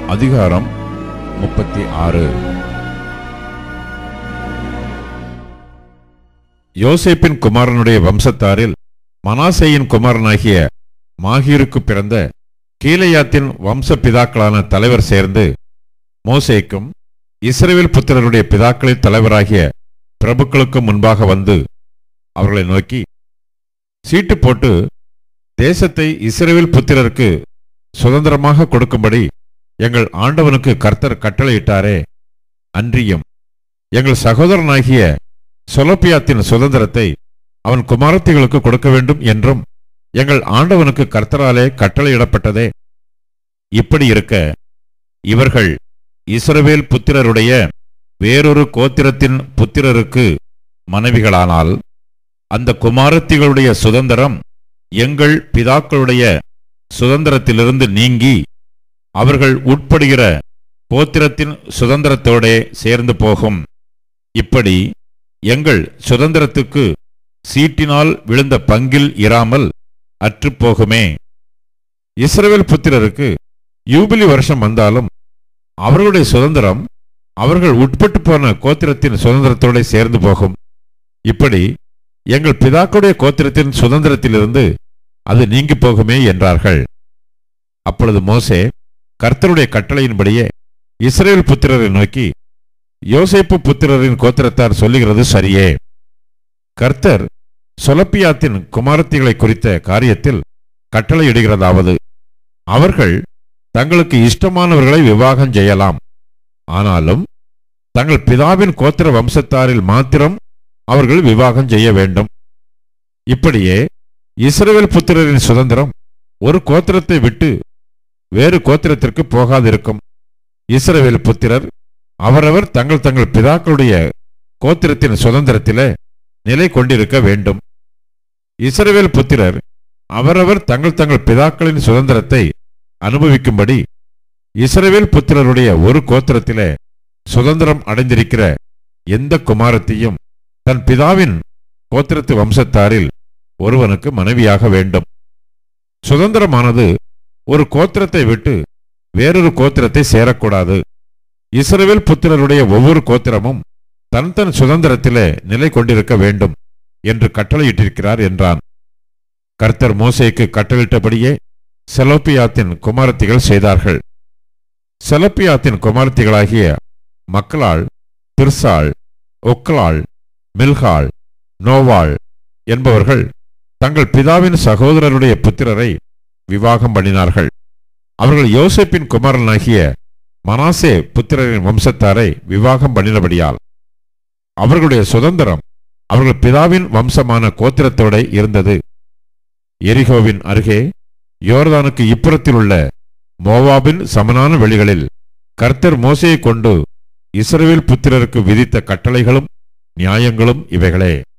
அதிகாரம் முப்பத்தி ஆறு யோசேப்பின் குமாரனுடைய வம்சத்தாரில் மனாசேயின் குமாரனாகிய மாகீருக்கு பிறந்த கீலேயாத்தின் வம்ச பிதாக்களான தலைவர் சேர்ந்து மோசேக்கும் இஸ்ரவேல் புத்திரருடைய பிதாக்களின் தலைவராகிய பிரபுக்களுக்கும் முன்பாக வந்து அவர்களை நோக்கி சீட்டு போட்டு தேசத்தை இஸ்ரவேல் புத்திரருக்கு சுதந்திரமாக கொடுக்கும்படி எங்கள் ஆண்டவனுக்கு கர்த்தர் கட்டளையிட்டாரே அன்றியும் எங்கள் சகோதரனாகிய சொலப்பியாத்தின் சுதந்திரத்தை அவன் குமாரத்திகளுக்கு கொடுக்க வேண்டும் என்றும் எங்கள் ஆண்டவனுக்கு கர்த்தராலே கட்டளையிடப்பட்டதே இப்படி இருக்க இவர்கள் இஸ்ரவேல் புத்திரருடைய வேறொரு கோத்திரத்தின் புத்திரருக்கு மனைவிகளானால் அந்த குமாரத்திகளுடைய சுதந்திரம் எங்கள் பிதாக்களுடைய சுதந்திரத்திலிருந்து நீங்கி அவர்கள் உட்படுகிற கோத்திரத்தின் சுதந்திரத்தோடே சேர்ந்து போகும் இப்படி எங்கள் சுதந்திரத்துக்கு சீட்டினால் விழுந்த பங்கில் இராமல் அற்றுப்போகுமே இஸ்ரவேல் புத்திரருக்கு யூபிலி வருஷம் வந்தாலும் அவர்களுடைய சுதந்திரம் அவர்கள் உட்பட்டு போன கோத்திரத்தின் சுதந்திரத்தோட சேர்ந்து போகும் இப்படி எங்கள் பிதாக்களுடைய கோத்திரத்தின் சுதந்திரத்திலிருந்து அது நீங்கி போகுமே என்றார்கள் அப்பொழுது மோசே கர்த்தருடைய கட்டளையின்படியே இஸ்ரேல் புத்திரரை நோக்கி யோசேப்பு புத்திரரின் கோத்திரத்தார் சொல்லுகிறது சரியே கர்த்தர் சொலப்பியாத்தின் குமாரத்திகளை குறித்த காரியத்தில் கட்டளையிடுகிறதாவது அவர்கள் தங்களுக்கு இஷ்டமானவர்களை விவாகம் செய்யலாம் ஆனாலும் தங்கள் பிதாவின் கோத்திர வம்சத்தாரில் மாத்திரம் அவர்கள் விவாகம் செய்ய வேண்டும் இப்படியே இஸ்ரவேல் புத்திரரின் சுதந்திரம் ஒரு கோத்திரத்தை விட்டு வேறு கோத்திரத்திற்கு போகாதிருக்கும் இஸ்ரவேல் புத்திரர் அவரவர் தங்கள் தங்கள் பிதாக்களுடைய கோத்திரத்தின் சுதந்திரத்திலே நிலை கொண்டிருக்க வேண்டும் இஸ்ரவேல் புத்திரர் அவரவர் தங்கள் தங்கள் பிதாக்களின் சுதந்திரத்தை அனுபவிக்கும்படி இஸ்ரவேல் புத்திரருடைய ஒரு கோத்திரத்திலே சுதந்திரம் அடைந்திருக்கிற எந்த குமாரத்தையும் தன் பிதாவின் கோத்திரத்து வம்சத்தாரில் ஒருவனுக்கு மனைவியாக வேண்டும் சுதந்திரமானது ஒரு கோத்திரத்தை விட்டு வேறொரு கோத்திரத்தை சேரக்கூடாது இஸ்ரவேல் புத்திரருடைய ஒவ்வொரு கோத்திரமும் தன் தன் சுதந்திரத்திலே நிலை கொண்டிருக்க வேண்டும் என்று கட்டளையிட்டிருக்கிறார் என்றான் கர்த்தர் மோசேக்கு கட்டளிட்டபடியே செலோப்பியாத்தின் குமாரத்திகள் செய்தார்கள் செலப்பியாத்தின் குமாரத்திகளாகிய மக்களால் திர்சாள் ஒக்கலாள் மில்காள் நோவாள் என்பவர்கள் தங்கள் பிதாவின் சகோதரருடைய புத்திரரை விவாகம் பண்ணினார்கள் அவர்கள் யோசேப்பின் குமாரனாகிய மனாசே புத்திரரின் வம்சத்தாரை விவாகம் பண்ணினபடியால் அவர்களுடைய சுதந்திரம் அவர்கள் பிதாவின் வம்சமான கோத்திரத்தோட இருந்தது எரிகோவின் அருகே யோர்தானுக்கு இப்புறத்தில் உள்ள மோவாபின் சமனான வெளிகளில் கர்த்தர் மோசையை கொண்டு இஸ்ரவேல் புத்திரருக்கு விதித்த கட்டளைகளும் நியாயங்களும் இவைகளே